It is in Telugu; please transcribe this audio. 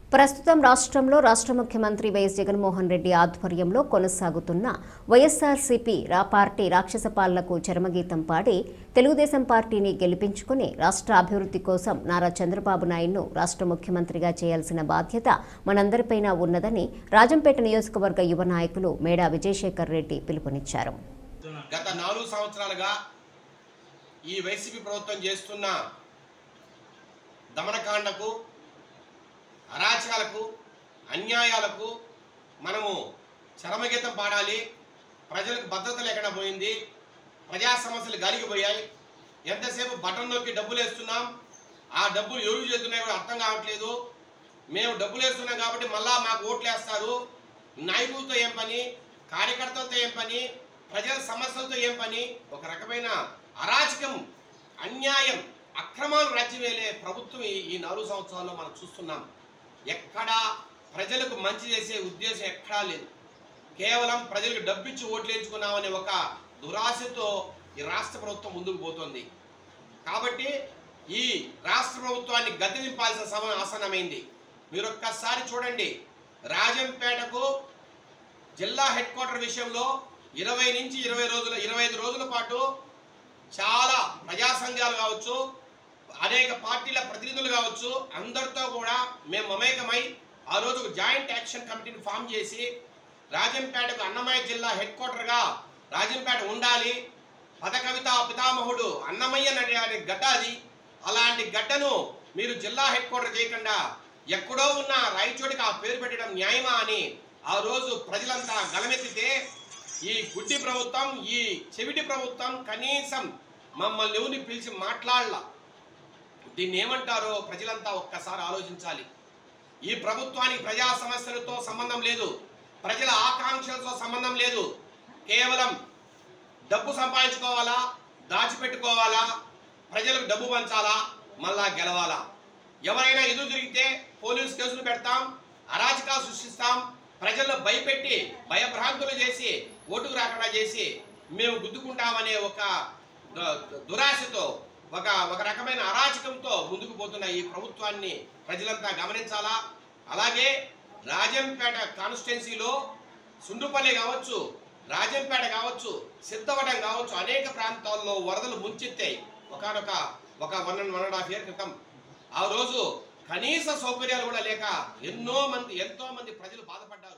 ప్రస్తుతం రాష్ట్రంలో రాష్ట్ర ముఖ్యమంత్రి వైఎస్ జగన్మోహన్ రెడ్డి ఆధ్వర్యంలో కొనసాగుతున్న వైఎస్ఆర్సీపీ రా పార్టీ రాక్షస పాలనకు చరమగీతం పాడి తెలుగుదేశం పార్టీని గెలిపించుకుని రాష్ట్ర అభివృద్ధి కోసం నారా చంద్రబాబు నాయుడును రాష్ట్ర ముఖ్యమంత్రిగా చేయాల్సిన బాధ్యత మనందరిపైన ఉన్నదని రాజంపేట నియోజకవర్గ యువ నాయకులు మేడా విజయశేఖర్ రెడ్డి పిలుపునిచ్చారు గత నాలుగు సంవత్సరాలుగా ఈ వైసీపీ ప్రభుత్వం చేస్తున్న దమనకాండకు అరాచకాలకు అన్యాయాలకు మనము చరమగీతం పాడాలి ప్రజలకు భద్రత లేకుండా పోయింది ప్రజా సమస్యలు గాలిగిపోయాయి ఎంతసేపు బటన్ నొక్కి డబ్బులు వేస్తున్నాం ఆ డబ్బులు ఎవరు చేస్తున్నాయో కూడా అర్థం కావట్లేదు మేము డబ్బులు వేస్తున్నాం కాబట్టి మళ్ళా మాకు ఓట్లు వేస్తారు నాయకులతో ఏం పని కార్యకర్తలతో ఏం పని ప్రజల సమస్యలతో ఏం పని ఒక రకమైన అరాచకం అన్యాయం అక్రమాలు రాజ్యమేలే ప్రభుత్వం ఈ ఈ నాలుగు సంవత్సరాల్లో మనం చూస్తున్నాం ఎక్కడా ప్రజలకు మంచి చేసే ఉద్దేశం ఎక్కడా లేదు కేవలం ప్రజలకు డబ్బిచ్చి ఓట్లు వేయించుకున్నామనే ఒక దురాశతో ఈ రాష్ట్ర ప్రభుత్వం ముందుకు పోతుంది కాబట్టి ఈ రాష్ట్ర ప్రభుత్వాన్ని గద్దె దింపాల్సిన సమయం ఆసన్నమైంది మీరు ఒక్కసారి చూడండి రాజంపేటకు జిల్లా హెడ్ క్వార్టర్ విషయంలో ఇరవై నుంచి ఇరవై రోజుల ఇరవై ఐదు రోజుల పాటు చాలా ప్రజా సంఘాలు కావచ్చు అనేక పార్టీల ప్రతినిధులు కావచ్చు అందరితో కూడా మేము మమేకమై ఆ రోజు ఒక జాయింట్ యాక్షన్ కమిటీని ఫామ్ చేసి రాజంపేటకు అన్నమయ్య జిల్లా హెడ్ క్వార్టర్గా రాజంపేట ఉండాలి పద కవిత పితామహుడు అన్నమయ్య అనే గడ్డ అది అలాంటి గడ్డను మీరు జిల్లా హెడ్ క్వార్టర్ చేయకుండా ఎక్కడో ఉన్న రాయచోటికి ఆ పేరు పెట్టడం న్యాయమా అని ఆ రోజు ప్రజలంతా గలమెత్తితే ఈ గుడ్డి ప్రభుత్వం ఈ చెవిటి ప్రభుత్వం కనీసం మమ్మల్ని ఎవరిని పిలిచి మాట్లాడలా దీన్ని ఏమంటారో ప్రజలంతా ఒక్కసారి ఆలోచించాలి ఈ ప్రభుత్వానికి ప్రజా సమస్యలతో సంబంధం లేదు ప్రజల ఆకాంక్షలతో సంబంధం లేదు కేవలం డబ్బు సంపాదించుకోవాలా దాచిపెట్టుకోవాలా ప్రజలకు డబ్బు పంచాలా మళ్ళా గెలవాలా ఎవరైనా ఎదురు తిరిగితే పోలీసు కేసులు పెడతాం అరాచకాలు సృష్టిస్తాం ప్రజల్లో భయపెట్టి భయభ్రాంతులు చేసి ఓటుకు రాకుండా చేసి మేము గుద్దుకుంటామనే ఒక దు- దురాశతో ఒక ఒక రకమైన అరాచకంతో ముందుకు పోతున్న ఈ ప్రభుత్వాన్ని ప్రజలంతా గమనించాలా అలాగే రాజంపేట కాన్స్టిట్యున్సీలో సుండుపల్లి కావచ్చు రాజంపేట కావచ్చు సిద్ధవటం కావచ్చు అనేక ప్రాంతాల్లో వరదలు ముంచెత్తాయి ఒకనొక ఒక one and one and half year క్రితం ఆ రోజు కనీస సౌకర్యాలు కూడా లేక ఎన్నో మంది ఎంతో మంది ప్రజలు బాధపడ్డారు